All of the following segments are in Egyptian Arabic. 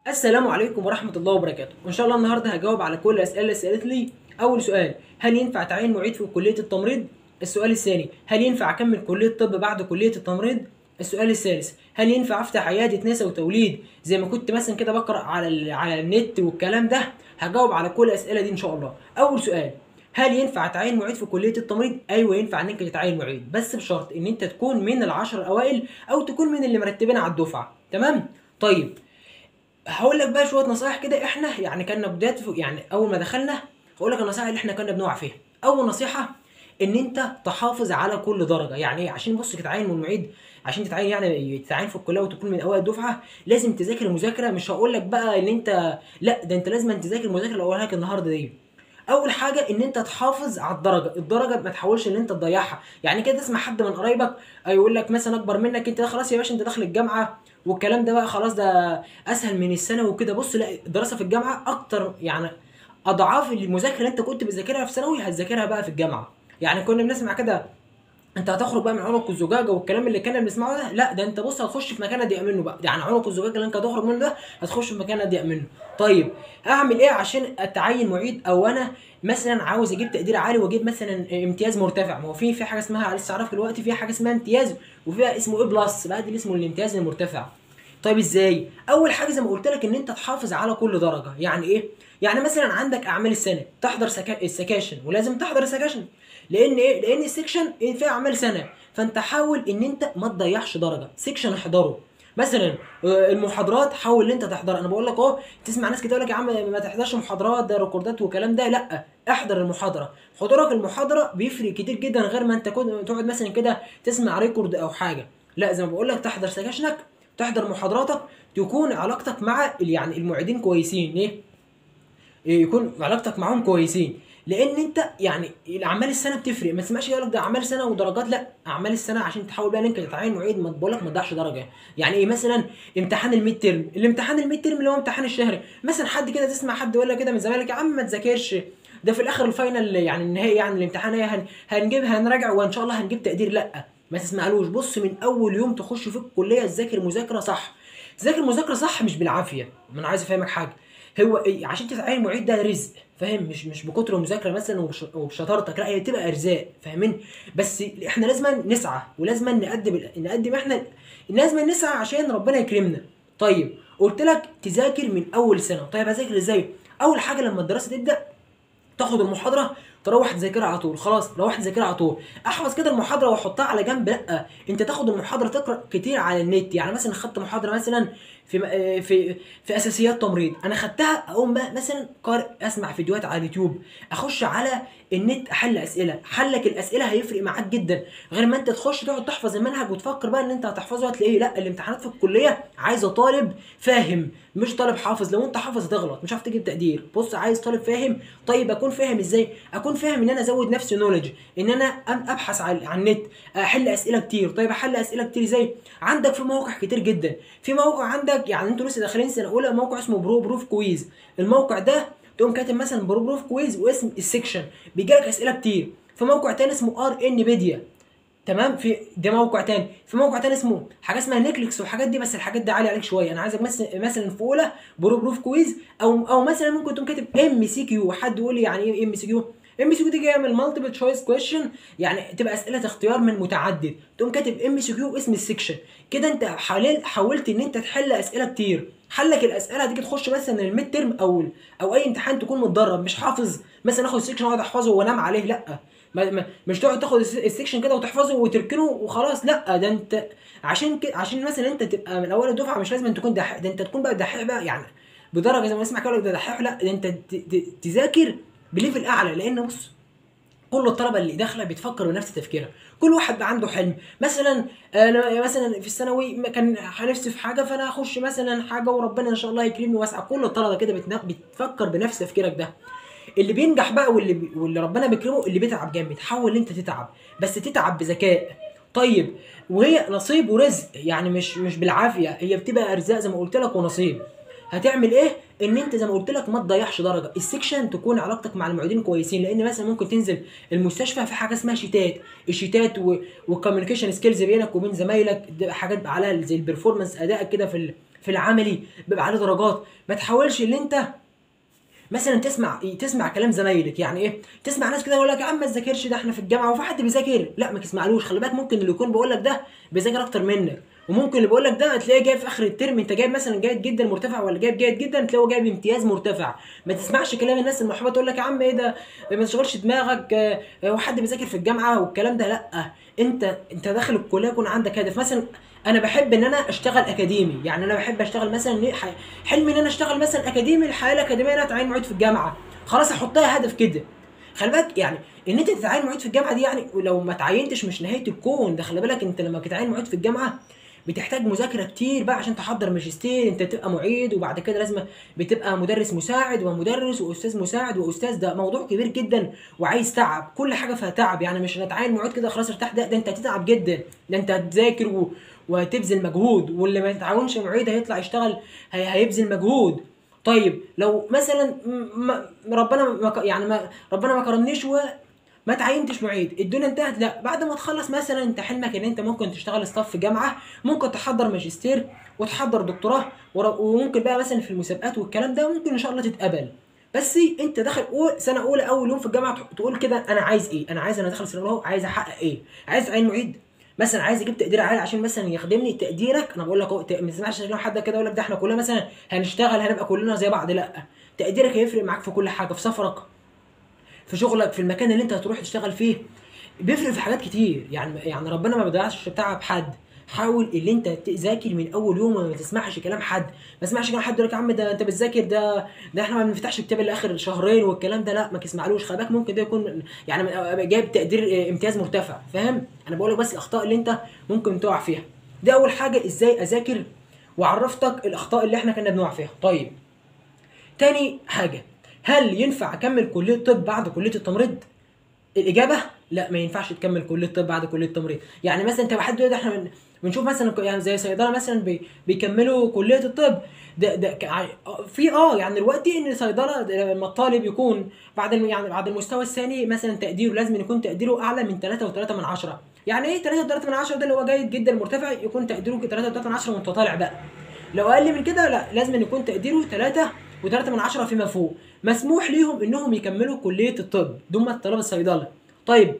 السلام عليكم ورحمة الله وبركاته، وإن شاء الله النهارده هجاوب على كل الأسئلة اللي سألت لي، أول سؤال هل ينفع تعين معيد في كلية التمريض؟ السؤال الثاني هل ينفع أكمل كلية طب بعد كلية التمريض؟ السؤال الثالث هل ينفع أفتح عيادة نساء وتوليد زي ما كنت مثلا كده بقرأ على ال- على النت والكلام ده؟ هجاوب على كل الأسئلة دي إن شاء الله. أول سؤال هل ينفع تعين معيد في كلية التمريض؟ أيوه ينفع إنك تتعين معيد، بس بشرط إن أنت تكون من العشر الأوائل أو تكون من اللي مرتبين على الدفعة، تمام؟ طيب هقول لك بقى شويه نصايح كده احنا يعني كنا بدايه في- يعني اول ما دخلنا هقول لك النصائح اللي احنا كنا بنقع فيها اول نصيحه ان انت تحافظ على كل درجه يعني ايه عشان بص تتعين من معيد عشان تتعين يعني تتعين في الكليه وتكون من اوائل الدفعه لازم تذاكر المذاكره مش هقول لك بقى ان انت لا ده انت لازم تذاكر المذاكره اللي هقولها لك النهارده دي اول حاجه ان انت تحافظ على الدرجه الدرجه ما تحاولش ان انت تضيعها يعني كده تسمع حد من قرايبك يقول لك مثلا اكبر منك انت خلاص يا باشا انت داخل الجامعه والكلام ده بقى خلاص ده اسهل من الثانوي وكده بص لا الدراسه في الجامعه اكتر يعني اضعاف المذاكره اللي انت كنت بتذاكرها في ثانوي هتذاكرها بقى في الجامعه يعني كنا بنسمع كده انت هتخرج بقى من عنق الزجاجه والكلام اللي كنا بنسمعه ده لا ده انت بص هتخش في مكان اضيق منه بقى يعني عنق الزجاجه اللي انت هتخرج منه ده هتخش في مكان اضيق منه طيب اعمل ايه عشان اتعين معيد او انا مثلا عاوز اجيب تقدير عالي واجيب مثلا امتياز مرتفع ما هو في في حاجه اسمها لسه عارف دلوقتي في حاجه اسمها امتياز وفيها اسمه ايه بلس بقى اللي اسمه الامتياز المرتفع طيب ازاي اول حاجه زي ما قلت لك ان انت تحافظ على كل درجه يعني ايه يعني مثلا عندك اعمال السنه تحضر سكا... السكاشن ولازم تحضر السكاشن لان ايه لان السكشن فيها اعمال سنه فانت حاول ان انت ما تضيعش درجه سكشن احضره مثلا آه، المحاضرات حاول ان انت تحضر انا بقول لك اهو تسمع ناس كده يقول لك يا عم ما تحضرش محاضرات ده ريكوردات والكلام ده لا احضر المحاضره حضورك المحاضره بيفرق كتير جدا غير ما انت كنت تقعد مثلا كده تسمع ريكورد او حاجه لا زي ما بقول لك تحضر سكاشنك تحضر محاضراتك تكون علاقتك مع ال- يعني المعيدين كويسين ليه إيه، يكون علاقتك معاهم كويسين لان انت يعني الاعمال السنه بتفرق ما تسمعش يقول لك ده اعمال سنه ودرجات لا اعمال السنه عشان تحاول بقى انك تتعين معيد ما بقول لك ما تضيعش درجه يعني ايه مثلا امتحان الميد ترم الامتحان الميد ترم اللي هو امتحان الشهري مثلا حد كده تسمع حد يقول لك كده من زمايلك يا عم ما تذاكرش ده في الاخر الفاينل يعني النهائي يعني الامتحان ايه هن هنجيب هنراجع وان شاء الله هنجيب تقدير لا ما تسمعلوش بص من اول يوم تخش في الكليه تذاكر مذاكره صح تذاكر مذاكره صح مش بالعافيه ما انا عايز افهمك حاجه هو إيه عشان تتعين معيد ده رزق فاهم مش مش بكتر مذاكره مثلا وبش- وبشطارتك لا هي تبقى ارزاق فاهمين بس احنا لازم نسعى ولازم نقدم نقدم احنا لازم نسعى عشان ربنا يكرمنا طيب قلت لك تذاكر من اول سنه طيب هذاكر ازاي اول حاجه لما الدراسه تبدا تاخد المحاضره تروح تذاكرها على طول خلاص روح تذاكرها على طول احفظ كده المحاضره واحطها على جنب لا انت تاخد المحاضره تقرا كتير على النت يعني مثلا خدت محاضره مثلا في آه، في في اساسيات تمريض انا خدتها اقوم بقى مثلا قارئ اسمع فيديوهات على اليوتيوب اخش على النت احل اسئله حلك الاسئله هيفرق معاك جدا غير ما انت تخش تقعد تحفظ المنهج وتفكر بقى ان انت هتحفظه هتلاقيه لا الامتحانات في الكليه عايزه طالب فاهم مش طالب حافظ لو انت حافظ تغلط مش هتعرف تجيب تقدير بص عايز طالب فاهم طيب اكون فاهم ازاي اكون فاهم ان انا ازود نفسي نولج ان انا أم- ابحث عن عن النت احل اسئله كتير طيب احل اسئله كتير ازاي عندك في مواقع كتير جدا في موقع عندك يعني انتوا لسه داخلين سنه اولى موقع اسمه برو بروف كويز الموقع ده تقوم كاتب مثلا برو بروف كويز واسم السكشن بيجي لك اسئله كتير في موقع تاني اسمه ار ان بيديا تمام في ده موقع تاني في موقع تاني اسمه حاجه اسمها نيكليكس والحاجات دي بس الحاجات دي عاليه عليك شويه انا عايزك مثلا مثلا في اولى برو بروف كويز او او مثلا ممكن تقوم كاتب ام سي كيو حد يقول لي يعني ايه ام سي كيو ام سي كيو دي جايه من مالتيبل تشويس كويشن يعني تبقى اسئله اختيار من متعدد تقوم كاتب ام سي كيو اسم السكشن كده انت حاليا حاولت ان انت تحل اسئله كتير حلك الاسئله هتيجي تخش مثلا الميد ترم او او اي امتحان تكون متدرب مش حافظ مثلا اخد السكشن واقعد احفظه وانام عليه لا ما ما مش تقعد تاخد الس- السكشن كده وتحفظه وتركنه وخلاص لا ده انت عشان كده عشان مثلا انت تبقى من اول الدفعه مش لازم تكون دحيح ده انت تكون بقى دحيح بقى يعني بدرجه زي ما اسمع كده ده دحيح لا ده انت ت- ت- تذاكر بليفل اعلى لان بص كل الطلبه اللي داخله بتفكر بنفس تفكيرها كل واحد بقى عنده حلم مثلا انا مثلا في الثانوي ما كان نفسي في حاجه فانا اخش مثلا حاجه وربنا ان شاء الله يكرمني واسعى كل الطلبه كده بتنا- بتفكر بنفس تفكيرك ده اللي بينجح بقى واللي بي... واللي ربنا بيكرمه اللي بيتعب جامد حاول انت تتعب بس تتعب بذكاء طيب وهي نصيب ورزق يعني مش مش بالعافيه هي بتبقى ارزاق زي ما قلت لك ونصيب هتعمل ايه ان انت زي ما قلت لك ما تضيعش درجه السكشن تكون علاقتك مع المعيدين كويسين لان مثلا ممكن تنزل المستشفى في حاجه اسمها شيتات الشيتات والكوميونيكيشن سكيلز بينك وبين زمايلك ده حاجات على زي البرفورمانس ادائك كده في ال... في العملي بيبقى عليه درجات ما تحاولش ان انت مثلا تسمع تسمع كلام زمايلك يعني ايه تسمع ناس كده يقول لك يا عم ما تذاكرش ده احنا في الجامعه وفي حد بيذاكر لا ما تسمعلوش خلي بالك ممكن اللي يكون بيقول لك ده بيذاكر اكتر منك وممكن اللي بيقول لك ده تلاقيه جايب في اخر الترم انت جايب مثلا جيد جدا مرتفع ولا جايب جيد جدا تلاقيه جايب امتياز مرتفع ما تسمعش كلام الناس المحبطه تقول لك يا عم ايه ده ما تشغلش دماغك اه، هو حد بيذاكر في الجامعه والكلام ده لا انت انت داخل الكليه يكون عندك هدف مثلا انا بحب ان انا اشتغل اكاديمي يعني انا بحب اشتغل مثلا ليه؟ ح- حلمي ان انا اشتغل مثلا اكاديمي الحياه الاكاديميه ان انا اتعين معيد في الجامعه خلاص احطها هدف كده خلي بالك يعني ان انت تتعين معيد في الجامعه دي يعني ولو ما تعينتش مش نهايه الكون ده خلي بالك انت لما تتعين معيد في الجامعه بتحتاج مذاكره كتير بقى عشان تحضر ماجستير انت تبقى معيد وبعد كده لازم بتبقى مدرس مساعد ومدرس واستاذ مساعد واستاذ ده موضوع كبير جدا وعايز تعب كل حاجه فيها تعب يعني مش هنتعين معيد كده خلاص ارتاح ده, ده انت هتتعب جدا ده انت هتذاكر و... وهتبذل مجهود واللي ما يتعاونش معيد هيطلع يشتغل هي... هيبذل مجهود طيب لو مثلا م... م... ربنا ما... ك- يعني ما... ربنا ما كرمنيش و ما تعينتش معيد الدنيا انتهت لا بعد ما تخلص مثلا انت حلمك ان انت ممكن تشتغل ستاف في جامعه ممكن تحضر ماجستير وتحضر دكتوراه ور- وممكن بقى مثلا في المسابقات والكلام ده ممكن ان شاء الله تتقبل بس انت داخل أول سنه اولى اول يوم في الجامعه تق- تقول كده انا عايز ايه انا عايز انا داخل سنه اولى عايز احقق ايه عايز اتعين معيد مثلا عايز اجيب تقدير عالي عشان مثلا يخدمني تقديرك انا بقول لك اهو ت- ما تسمعش لو حد كده يقول لك ده احنا كلنا مثلا هنشتغل هنبقى كلنا زي بعض لا تقديرك هيفرق معاك في كل حاجه في سفرك في شغلك في المكان اللي انت هتروح تشتغل فيه بيفرق في حاجات كتير يعني يعني ربنا ما بيضيعش تعب حد حاول اللي انت تذاكر من اول يوم وما تسمعش كلام حد ما تسمعش كلام حد يقول لك يا عم ده انت بتذاكر ده ده احنا ما بنفتحش كتاب الا اخر شهرين والكلام ده لا ما تسمعلوش خلي بالك ممكن ده يكون يعني جايب تقدير اه، امتياز مرتفع فاهم انا بقول لك بس الاخطاء اللي انت ممكن تقع فيها دي اول حاجه ازاي اذاكر وعرفتك الاخطاء اللي احنا كنا بنقع فيها طيب تاني حاجه هل ينفع اكمل كليه طب بعد كليه التمريض الاجابه لا ما ينفعش تكمل كليه طب بعد كليه تمريض يعني مثلا انت حد دلوقتي احنا بن- بنشوف مثلا يعني زي صيدله مثلا بي بيكملوا كليه الطب ده ده ك- ع- في اه يعني دلوقتي ان صيدله ده لما الطالب يكون بعد الم- يعني بعد المستوى الثاني مثلا تقديره لازم يكون تقديره اعلى من 3 و3 من 10 يعني ايه 3 و3 من 10 ده اللي هو جيد جدا مرتفع يكون تقديره 3 و3 من 10 وانت طالع بقى لو اقل من كده لا لازم يكون تقديره 3 و3 من 10 فيما فوق مسموح ليهم انهم يكملوا كليه الطب دول طلاب الصيدله طيب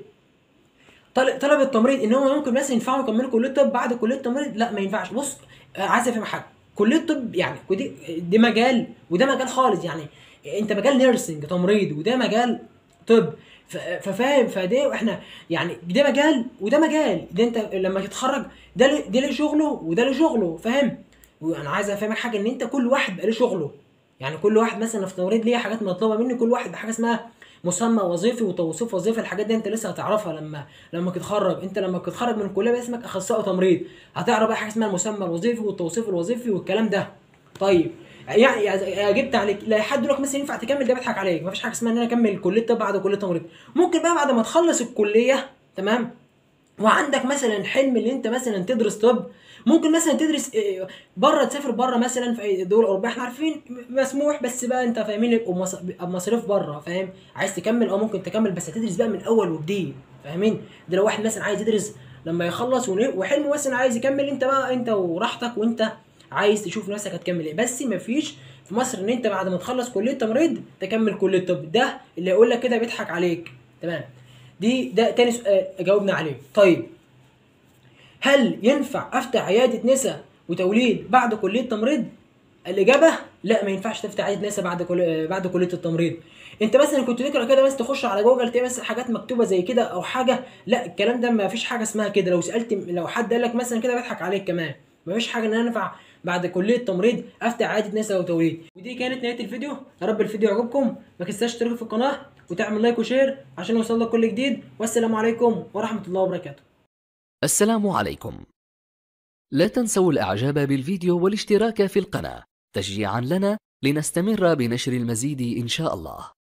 طل- طلب التمريض ان هم ممكن مثلا ينفعوا يكملوا كليه طب بعد كليه التمريض لا ما ينفعش بص آه، عايز افهم حاجه كليه الطب يعني ودي دي مجال وده مجال خالص يعني انت مجال نيرسينج تمريض وده مجال طب ف- ففاهم فده احنا يعني ده مجال وده مجال ده انت لما تتخرج ده له- ده له شغله وده له شغله فاهم وانا عايز افهمك حاجه ان انت كل واحد بقى له شغله يعني كل واحد مثلا في تمريض ليه حاجات مطلوبه مني كل واحد بحاجه اسمها مسمى وظيفي وتوصيف وظيفي الحاجات دي انت لسه هتعرفها لما لما تتخرج انت لما تتخرج من الكليه بقى اسمك اخصائي تمريض هتعرف بقى حاجه اسمها المسمى الوظيفي والتوصيف الوظيفي والكلام ده طيب يعني يعني جبت عليك لا حد يقول لك مثلا ينفع تكمل ده بيضحك عليك مفيش حاجه اسمها ان انا اكمل كليه طب بعد كليه تمريض ممكن بقى بعد ما تخلص الكليه تمام وعندك مثلا حلم ان انت مثلا تدرس طب ممكن مثلا تدرس بره تسافر بره مثلا في اي دول اوروبيه احنا عارفين مسموح بس بقى انت فاهمين يبقوا مص- يبقى مصاريف بره فاهم عايز تكمل اه ممكن تكمل بس هتدرس بقى من الاول وجديد فاهمين ده لو واحد مثلا عايز يدرس لما يخلص ون- وحلمه مثلا عايز يكمل انت بقى انت وراحتك وانت عايز تشوف نفسك هتكمل ايه بس مفيش في مصر ان انت بعد ما تخلص كليه تمريض تكمل كليه طب ده اللي يقول لك كده بيضحك عليك تمام دي ده تاني سؤال جاوبنا عليه طيب هل ينفع افتح عياده نساء وتوليد بعد كليه تمريض الاجابه لا ما ينفعش تفتح عياده نساء بعد كل... بعد كليه التمريض انت مثلا كنت تقرا كده بس تخش على جوجل تلاقي مثلا حاجات مكتوبه زي كده او حاجه لا الكلام ده ما فيش حاجه اسمها كده لو سالت لو حد قال لك مثلا كده بيضحك عليك كمان ما فيش حاجه ان انا ينفع بعد كليه تمريض افتح عياده نساء وتوليد ودي كانت نهايه الفيديو يا رب الفيديو يعجبكم ما تنساش تشترك في القناه وتعمل لايك وشير عشان يوصل لك كل جديد والسلام عليكم ورحمه الله وبركاته السلام عليكم لا تنسوا الاعجاب بالفيديو والاشتراك في القناة تشجيعا لنا لنستمر بنشر المزيد ان شاء الله